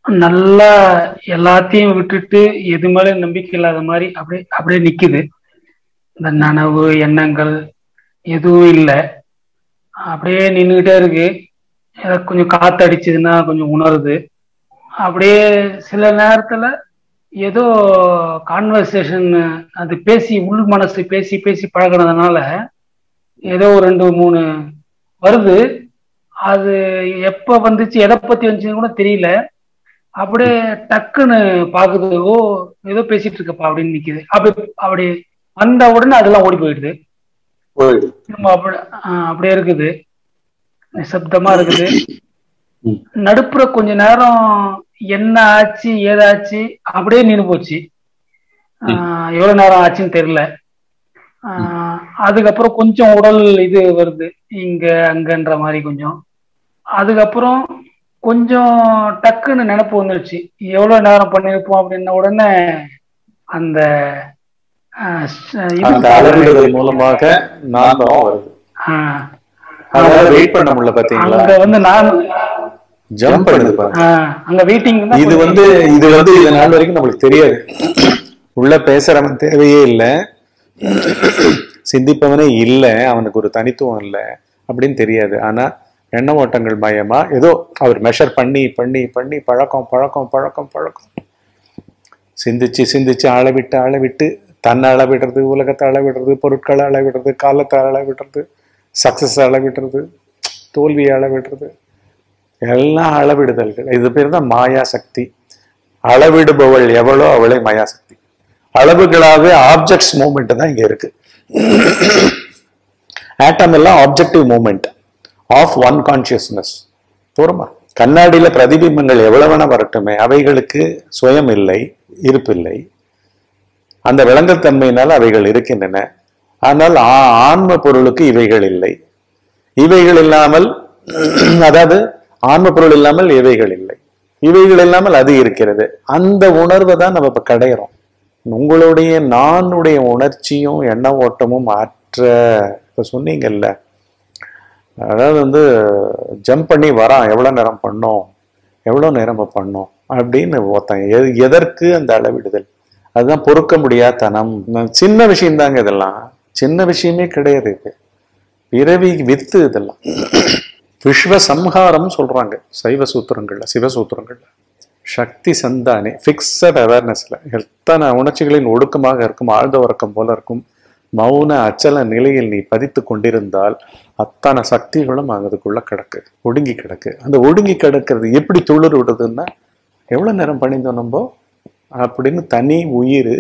நல்லா எல்லாத்தையும் விட்டுட்டு எது மேல நம்பிக்கை இல்லாத மாதிரி அப்படியே அப்படியே நிக்குது இந்த நனவு எண்ணங்கள் எதுவும் இல்லை அப்படியே நின்றுகிட்டே இருக்கு எனக்கு கொஞ்சம் காத்து அடிச்சதுன்னா கொஞ்சம் உணருது அப்படியே சில நேரத்துல ஏதோ கான்வர்சேஷன் அது பேசி உள் மனசு பேசி பேசி பழகுனதுனால ஏதோ ஒரு ரெண்டு மூணு வருது அது எப்ப வந்துச்சு எதை பத்தி வந்துச்சுன்னு கூட தெரியல அப்படியே டக்குன்னு பாக்குது ஓ ஏதோ பேசிட்டு இருக்கப்பா அப்படின்னு நிக்குது அப்படி அப்படி வந்த உடனே அதெல்லாம் ஓடி போயிடுது போயிடு திரும்ப அப்படி ஆஹ் அப்படியே இருக்குது நிசப்தமா இருக்குது ம். நடுப்புற கொஞ்ச நேரம் என்ன ஆச்சு ஏதாச்சு அப்படியே நின்னு போச்சு ஆஹ் எவ்வளவு நேரம் ஆச்சுன்னு தெரியல ஆஹ் அதுக்கப்புறம் கொஞ்சம் உடல் இது வருது இங்க அங்கன்ற மாதிரி கொஞ்சம் அதுக்கப்புறம் கொஞ்சம் டக்குன்னு நினைப்பு வந்துருச்சு எவ்வளவு நேரம் பண்ணிருப்போம் அப்படின்ன உடனே அந்த ஆஹ் ஸ்- இது அந்த அளவிடுதல் மூலமாக நான்பாவம் வருது ஆஹ் அதனால வெயிட் பண்ண முடியல பாத்தீங்களா அங்க வந்து நான் ஜம்ப் பண்ணுது பாருங்க ஆஹ் அங்க வெயிட்டிங் இது வந்து இது வந்து இது நாள் வரைக்கும் நம்மளுக்கு தெரியாது உள்ள பேசுறவன் தேவையே இல்லை சிந்திப்பவனே இல்லை அவனுக்கு ஒரு தனித்துவம் இல்லை அப்படின்னு தெரியாது ஆனா எண்ண ஓட்டங்கள் மயமா ஏதோ அவர் மெஷர் பண்ணி பண்ணி பண்ணி பழக்கம் பழக்கம் பழக்கம் பழக்கம் சிந்திச்சு சிந்திச்சு அளவிட்டு அளவிட்டு தன்னை அளவிடுறது உலகத்தை அளவிடுறது பொருட்களை அளவிடுறது காலத்தை அளவிடுறது சக்சஸ் அளவிடுறது தோல்வியை அளவிடுறது எல்லாம் அளவிடுதல்கள் இது பேர் தான் மாயா சக்தி அளவிடுபவள் எவ்வளோ அவளே மாயா சக்தி அளவுகளாவே ஆப்ஜெக்ட்ஸ் மூமெண்ட் தான் இங்க இருக்கு ஆட்டம் எல்லாம் objective moment of one consciousness போறோமா கண்ணாடியில பிரதிபிம்பங்கள் எவ்வளவு வேணா வரட்டுமே அவைகளுக்கு சுயம் இல்லை இருப்பில்லை அந்த விளங்கல் தன்மையினால் அவைகள் இருக்கின்றன ஆனால் ஆ- ஆன்ம பொருளுக்கு இவைகள் இல்லை இவைகள் இல்லாமல் அதாவது ஆன்ம பொருள் இல்லாமல் இவைகள் இல்லை இவைகள் இல்லாமல் அது இருக்கிறது அந்த உணர்வை தான் நம்ம இப்ப கடையிறோம் உங்களுடைய நானுடைய உணர்ச்சியும் எண்ண ஓட்டமும் ஆற்ற இப்ப சொன்னீங்கல்ல அதாவது வந்து ஜம்ப் பண்ணி வரான் எவ்வளவு நேரம் பண்ணோம் எவ்வளவு நேரம் இப்ப பண்ணோம் அப்படின்னு ஒருத்தன் எ- எதற்கு அந்த அளவிடுதல் அதுதான் பொறுக்க முடியாத தனம் சின்ன விஷயம் தாங்க இதெல்லாம் சின்ன விஷயமே கிடையாது இது பிறவி வித்து இதெல்லாம் விஸ்வ சம்ஹாரம் சொல்றாங்க சைவ சூத்திரங்கள்ல சிவசூத்திரங்கள்ல சக்தி சந்தானே ஃபிக்ஸட் அவேர்னஸ்ல எத்தனை உணர்ச்சிகளின் ஒடுக்கமாக இருக்கும் ஆழ்ந்த உறக்கம் போல இருக்கும் மௌன அச்சல நிலையில் நீ பதித்து கொண்டிருந்தால் அத்தனை சக்திகளும் அதுக்குள்ள கிடக்கு ஒடுங்கி கிடக்கு அந்த ஒடுங்கி கிடக்கிறது எப்படி துளிர் விடுதுன்னா எவ்வளவு நேரம் பண்ணியிருந்தோம் நம்ம அப்படின்னு தனி உயிர்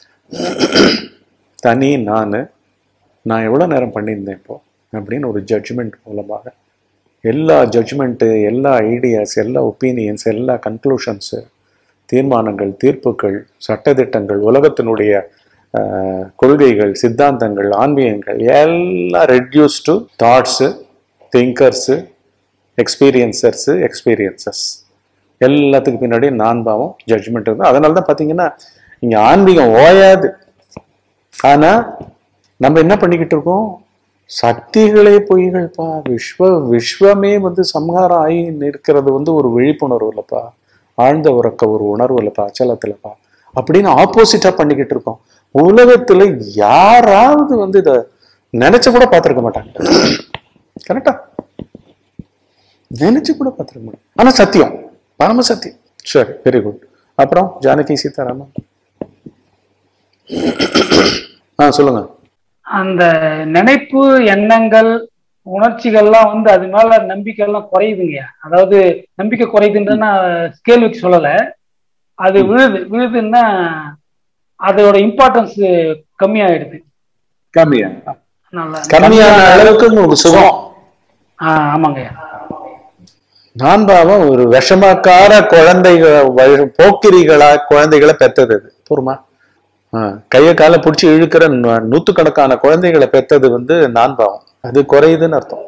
தனி நான் நான் எவ்வளோ நேரம் பண்ணியிருந்தேன் இப்போ அப்படின்னு ஒரு ஜட்ஜ்மெண்ட் மூலமாக எல்லா ஜட்ஜ்மெண்ட்டு எல்லா ஐடியாஸ் எல்லா ஒப்பீனியன்ஸ் எல்லா கன்க்ளூஷன்ஸு தீர்மானங்கள் தீர்ப்புகள் சட்டதிட்டங்கள் உலகத்தினுடைய ஆஹ், கொள்கைகள் சித்தாந்தங்கள் ஆன்மீகங்கள் எல்லாம் reduce to thoughts thinkers experiencers experiences எல்லாத்துக்கு பின்னாடி நான் பாவம் ஜட்ஜ்மெண்ட் இருக்கும் அதனால தான் பார்த்தீங்கன்னா இங்கே ஆன்மீகம் ஓயாது ஆனா நம்ம என்ன பண்ணிக்கிட்டு இருக்கோம் சக்திகளே பொய்கள்ப்பா விஸ்வ விஸ்வமே வந்து சம்ஹாரம் ஆகி நிற்கிறது வந்து ஒரு விழிப்புணர்வு இல்லப்பா ஆழ்ந்த உறக்க ஒரு உணர்வு இல்லப்பா அச்சலத்துலப்பா அப்படின்னு ஆப்போசிட்டா பண்ணிக்கிட்டு இருக்கோம் உலகத்துல யாராவது வந்து இத நினைச்சு கூட பார்த்திருக்க மாட்டாங்க கரெக்டா நினைச்சு கூட பார்த்திருக்க மாட்டாங்க ஆனா சத்தியம் பரம சத்தியம் சரி வெரி குட் அப்புறம் ஜானகி சீதாராமன் ஆ சொல்லுங்க அந்த நினைப்பு எண்ணங்கள் உணர்ச்சிகள்லாம் வந்து அது மேல நம்பிக்கை எல்லாம் குறையுதுங்க அதாவது நம்பிக்கை குறையுதுன்ற நான் ஸ்கேல் வச்சு சொல்லல அது விழுது விழுதுன்னா அதோட இம்பார்ட்டன்ஸ் கம்மியாயிடுது கம்மியா நல்லா கம்மியான அளவுக்கு உங்களுக்கு சுகம் ஆஹ் ஆமாங்கய்யா நான் பாவம் ஒரு விஷமக்கார குழந்தைகள் வழி- போக்கிரிகளா குழந்தைகளை பெத்தது அது போருமா கைய காலை பிடிச்சி இழுக்கிற நூ- நூத்துக்கணக்கான குழந்தைகளை பெத்தது வந்து நான் பாவம் அது குறையுதுன்னு அர்த்தம்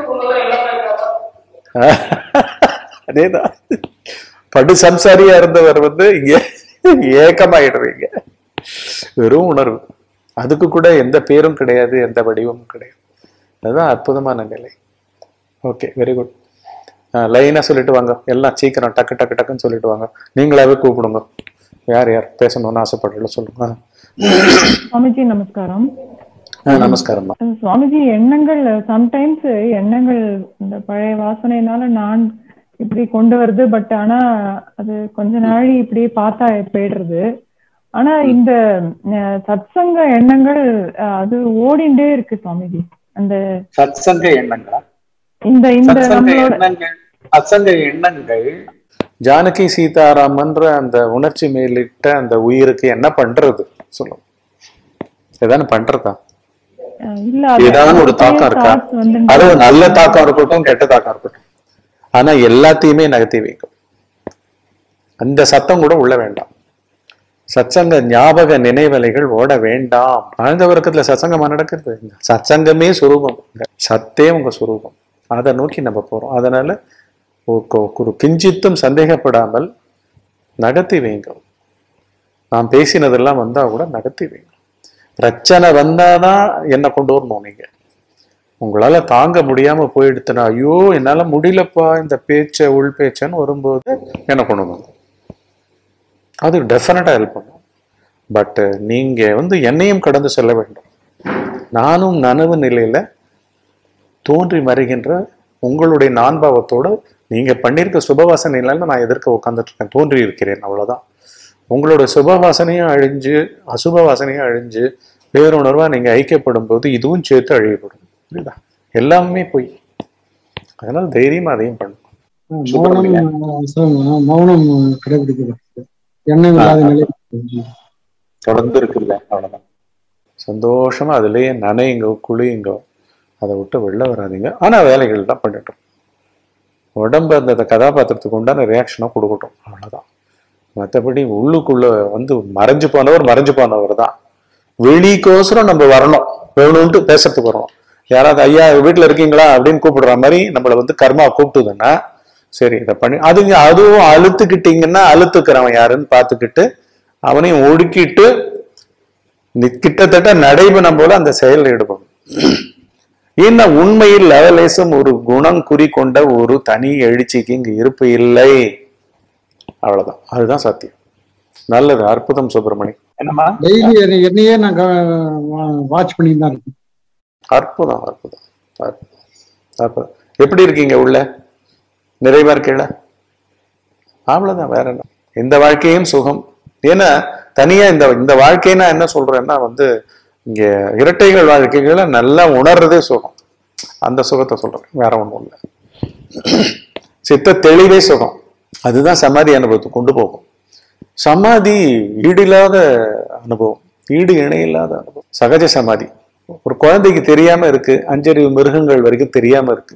அதேதான் படு சம்சாரியா இருந்தவர் வந்து இங்க ஏக்கமாயிடுறீங்க வெறும் உணர்வு அதுக்கு கூட எந்த பேரும் கிடையாது எந்த வடிவமும் கிடையாது அதுதான் அற்புதமான நிலை ஓகே வெரி குட் லைனா சொல்லிட்டு வாங்க எல்லாம் சீக்கிரம் டக்கு டக்கு டக்குன்னு சொல்லிட்டு வாங்க நீங்களாவே கூப்பிடுங்க யார் யார் பேசணும்னு ஆசைப்படுறீங்களோ சொல்லுங்க சுவாமிஜி நமஸ்காரம் ஆ, நமஸ்காரம்மா சுவாமிஜி எண்ணங்கள் சம்டைம்ஸ் எண்ணங்கள் இந்த பழைய வாசனைனால நான் இப்படி கொண்டு வருது பட் ஆனா அது கொஞ்ச நாள் இப்படி பார்த்தா போயிடுறது ஆனா இந்த அஹ், சத்சங்க எண்ணங்கள் அஹ், அது ஓடிண்டே இருக்கு சுவாமிஜி அந்த சத்சங்க எண்ணங்களா இந்த இந்த சத்சங்க நம்மளோட எண்ணங்கள் சத்சங்க எண்ணங்கள் ஜானகி சீதாராமன்ற அந்த உணர்ச்சி மேலிட்ட அந்த உயிருக்கு என்ன பண்றது சொல்லுங்க ஏதானு பண்றதா அஹ், இல்ல அது ஏதாவது ஒரு தாக்கம் இருக்கா thoughts வந்து அது ஒரு நல்ல தாக்கம் இருக்கட்டும் கெட்ட தாக்கம் இருக்கட்டும் ஆனா எல்லாத்தையுமே நகர்த்தி வைக்கும் அந்த சத்தம் கூட உள்ள வேண்டாம் சத்சங்க ஞாபக நினைவலைகள் ஓட வேண்டாம் ஆழ்ந்த வர்க்கத்துல சத்சங்கமா நடக்கிறது சத்சங்கமே சுரூபம் சத்தே உங்க சுரூபம் அதை நோக்கி நம்ம போறோம் அதனால ஒரு கொ- ஒரு கிஞ்சித்தும் சந்தேகப்படாமல் நகர்த்தி வைங்க நாம் பேசினதெல்லாம் வந்தா கூட நகர்த்தி வைங்க பிரச்சனை வந்தாதான் என்ன கொண்டு வரணும் நீங்க உங்களால தாங்க முடியாம போயிடுத்துனா ஐயோ என்னால முடியலப்பா இந்த பேச்ச உள் பேச்சன்னு வரும்போது என்ன கொண்டு வரணும் அது டெஃபினட்டா ஹெல்ப் பண்ணும் பட் நீங்க வந்து என்னையும் கடந்து செல்ல வேண்டும் நானும் நனவு நிலையில தோன்றி மறைகின்ற உங்களுடைய நான்பாவத்தோட நீங்க பண்ணியிருக்க சுபவாசனையில நான் எதிர்க்க உட்காந்துட்டு இருக்கேன் தோன்றி இருக்கிறேன் அவ்வளவுதான் உங்களோட சுபவாசனையும் அழிஞ்சு அசுப வாசனையும் அழிஞ்சு பேருணர்வா நீங்க ஐக்கியப்படும் போது இதுவும் சேர்த்து அழியப்படும் புரியுதா எல்லாமே போய் அதனால தைரியமா அதையும் பண்ணும் மௌனம் சொல்லுங்க மௌனம் கடைபிடிக்கிறது எண்ணம் இல்லாத நிலை தொடர்ந்து இருக்குல்ல அவ்வளவுதான் சந்தோஷமா அதுலயே நனையுங்க குளியுங்க அதை விட்டு வெளில வராதீங்க ஆனா வேலைகள் தான் பண்ணிட்டோம் உடம்பு அந்த கதாபாத்திரத்துக்கு உண்டான ரியாக்ஷனை கொடுக்கட்டும் அவ்வளவுதான் மற்றபடி உள்ளுக்குள்ள வந்து மறைஞ்சு போனவர் மறைஞ்சு போனவர் தான் வெளிக்கோசரம் நம்ம வரணும் வேணும்ட்டு பேசுறதுக்கு வரணும் யாராவது ஐயா வீட்டுல இருக்கீங்களா அப்படின்னு கூப்பிடுற மாதிரி நம்மளை வந்து கர்மா கூப்பிட்டுதுன்னா சரி இதை பண்ணி அதுங்க அதுவும் அழுத்துக்கிட்டீங்கன்னா அழுத்துக்கிறவன் யாருன்னு பார்த்துக்கிட்டு அவனையும் ஒடுக்கிட்டு நி- கிட்டத்தட்ட நடைபெறும் போல அந்த செயலில் ஈடுபடும் ஏன்னா உண்மையில் லவலேசம் ஒரு குணம் குறி கொண்ட ஒரு தனி எழுச்சிக்கு இங்கு இருப்பு இல்லை அவ்வளவுதான் அதுதான் சத்தியம் நல்லது அற்புதம் சுப்பிரமணி என்னம்மா டெய்லி என்னையே நான் வாட்ச் பண்ணி தான் இருக்கேன் அற்புதம் அற்புதம் அற்புதம் அற்புதம் எப்படி இருக்கீங்க உள்ள நிறைவா இருக்கீங்களா அவ்வளவுதான் வேற என்ன இந்த வாழ்க்கையும் சுகம் ஏன்னா தனியா இந்த இந்த வாழ்க்கை நான் என்ன சொல்றேன்னா வந்து இங்க இரட்டைகள் வாழ்க்கைகளை நல்லா உணர்றதே சுகம் அந்த சுகத்தை சொல்றேன் வேற ஒண்ணும் இல்லை சித்த தெளிவே சுகம் அதுதான் சமாதி அனுபவத்துக்கு கொண்டு போகும் சமாதி ஈடில்லாத அனுபவம் ஈடு இணையில்லாத அனுபவம் சகஜ சமாதி ஒரு குழந்தைக்கு தெரியாம இருக்கு அஞ்சறிவு மிருகங்கள் வரைக்கும் தெரியாம இருக்கு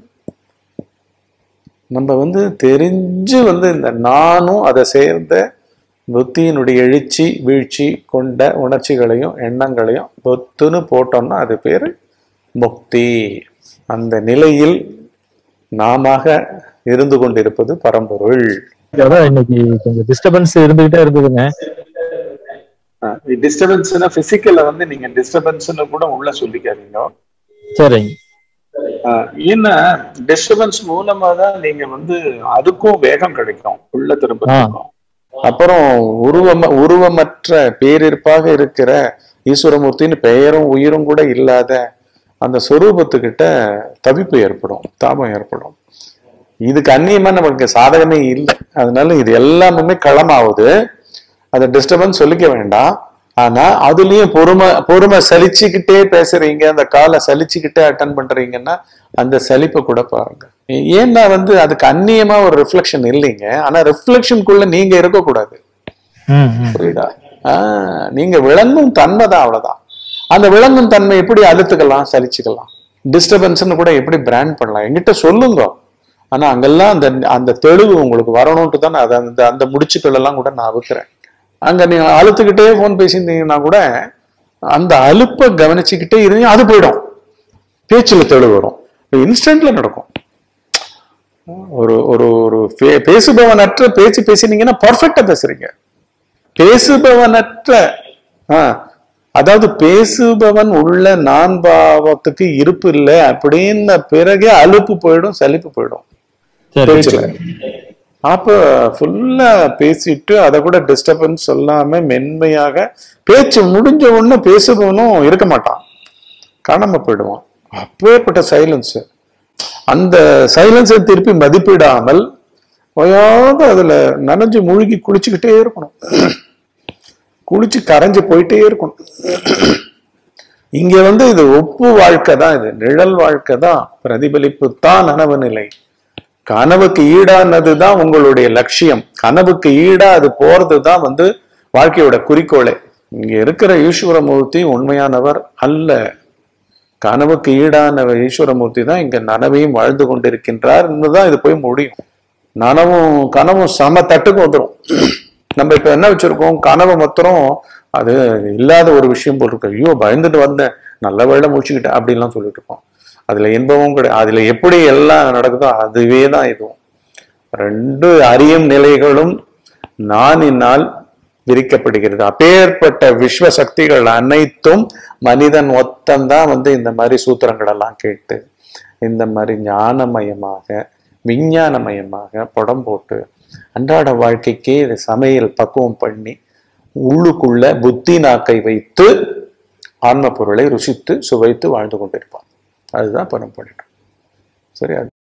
நம்ம வந்து தெரிஞ்சு வந்து இந்த நானும் அதை சேர்ந்த புத்தியினுடைய எழுச்சி வீழ்ச்சி கொண்ட உணர்ச்சிகளையும் எண்ணங்களையும் பொத்துன்னு போட்டோம்னா அது பேரு முக்தி அந்த நிலையில் நாம இருந்து கொண்டிருப்பது பரம்பொருள் அதான் இன்னைக்கு கொஞ்சம் டிஸ்டர்பன்ஸ் இருந்துகிட்டே இருந்ததுங்க டிஸ்டர்பன்ஸ்னா பிசிக்கல்ல வந்து நீங்க டிஸ்டர்பன்ஸ்னு கூட உள்ள சொல்லிக்காதீங்க சரிங்க ஆஹ் ஏன்னா டிஸ்டர்பன்ஸ் மூலமா தான் நீங்க வந்து அதுக்கும் வேகம் கிடைக்கும் உள்ள திரும்ப அப்புறம் உருவம உருவமற்ற பேரிற்பாக இருக்கிற ஈஸ்வரமூர்த்தின்னு பெயரும் உயிரும் கூட இல்லாத அந்த சொரூபத்துக்கிட்ட தவிப்பு ஏற்படும் தாபம் ஏற்படும் இதுக்கு அந்நியமா நமக்கு சாதகமே இல்லை அதனால இது எல்லாமே களமாகுது அதை டிஸ்டர்பன்ஸ் சொல்லிக்க வேண்டாம் ஆனா அதுலயும் பொறுமை பொறுமை சலிச்சுக்கிட்டே பேசுறீங்க அந்த காலை சலிச்சுக்கிட்டே அட்டன் பண்றீங்கன்னா அந்த சலிப்பை கூட பாருங்க ஏன்னா வந்து அதுக்கு அந்நியமா ஒரு ரிஃப்ளெக்ஷன் இல்லைங்க ஆனா ரிஃப்ளெக்ஷனுக்குள்ள நீங்க இருக்கக்கூடாது ம், ம். புரியுதா ஆஹ் நீங்க விளங்கும் தன்மை தான் அவ்வளவுதான் அந்த விளங்கும் தன்மை எப்படி அழுத்துக்கலாம் சலிச்சுக்கலாம் டிஸ்டர்பன்ஸ்னு கூட எப்படி பிராண்ட் பண்ணலாம் என்கிட்ட சொல்லுங்க ஆனா அங்கெல்லாம் அந்த அந்த தெளிவு உங்களுக்கு வரணும்ட்டு தான் நான் அதை அந்த அந்த முடிச்சுக்கள் எல்லாம் கூட நான் அவுக்கிறேன் அங்க நீங்க அழுத்துக்கிட்டே ஃபோன் பேசியிருந்தீங்கன்னா கூட அந்த அலுப்பை கவனிச்சுக்கிட்டே இருந்தீங்க அது போயிடும் பேச்சுல தெளிவு வரும் இன்ஸ்டன்ட்ல நடக்கும் ஒரு ஒரு ஒரு பே- பேசுபவனற்ற பேச்சு பேசினீங்கன்னா பர்ஃபெக்டா பேசுறீங்க பேசுபவனற்ற ஆ, அதாவது பேசுபவன் உள்ள நான் பாவத்துக்கு இருப்பு இல்லை அப்படின்ன பிறகே அலுப்பு போயிடும் சலிப்பு போயிடும் சரி பேச்சுல அப்ப ஃபுல்லா பேசிட்டு அதை கூட டிஸ்டர்பன்ஸ் சொல்லாம மென்மையாக பேச்சு முடிஞ்ச உடனே பேசுபவனும் இருக்க மாட்டான் காணாம போயிடுவான் அப்பேற்பட்ட சைலன்ஸ் அந்த சைலன்ஸை திருப்பி மதிப்பிடாமல் ஓயாத அதுல நனைஞ்சு முழுகி குளிச்சுக்கிட்டே இருக்கணும் குளிச்சு கரைஞ்சு போயிட்டே இருக்கணும் இங்க வந்து இது ஒப்பு வாழ்க்கை தான் இது நிழல் வாழ்க்கை தான் பிரதிபலிப்பு தான் நனவு நிலை கனவுக்கு ஈடானது தான் உங்களுடைய லட்சியம் கனவுக்கு ஈடா அது போறது தான் வந்து வாழ்க்கையோட குறிக்கோளே இங்க இருக்கிற ஈஸ்வரமூர்த்தி உண்மையானவர் அல்ல கனவுக்கு ஈடான ஈஸ்வரமூர்த்தி தான் இங்க நனவையும் வாழ்ந்து கொண்டிருக்கின்றார் தான் இது போய் முடியும் நனவும் கனவும் சம தட்டுக்கு வந்துடும் நம்ம இப்ப என்ன வச்சிருக்கோம் கனவு மாத்திரம் அது இல்லாத ஒரு விஷயம் போல் இருக்கு ஐயோ பயந்துட்டு வந்தேன் நல்ல வேலை முடிச்சுக்கிட்டேன் அப்படின்லாம் சொல்லிட்டு இருக்கோம் அதுல இன்பமும் கிடையாது அதுல எப்படி எல்லாம் நடக்குதோ அதுவே தான் இதுவும் ரெண்டு அறியும் நிலைகளும் நானினால் விரிக்கப்படுகிறது அப்பேற்பட்ட விஸ்வ சக்திகள் அனைத்தும் மனிதன் ஒத்தந்தான் வந்து இந்த மாதிரி சூத்திரங்கள் எல்லாம் கேட்டு இந்த மாதிரி ஞானமயமாக விஞ்ஞானமயமாக படம் போட்டு அன்றாட வாழ்க்கைக்கே இது சமையல் பக்குவம் பண்ணி உள்ளுக்குள்ள புத்தி நாக்கை வைத்து ஆன்ம பொருளை ருசித்து சுவைத்து வாழ்ந்து கொண்டிருப்பான் அதுதான் படம் பண்ணிட்டோம் சரி அது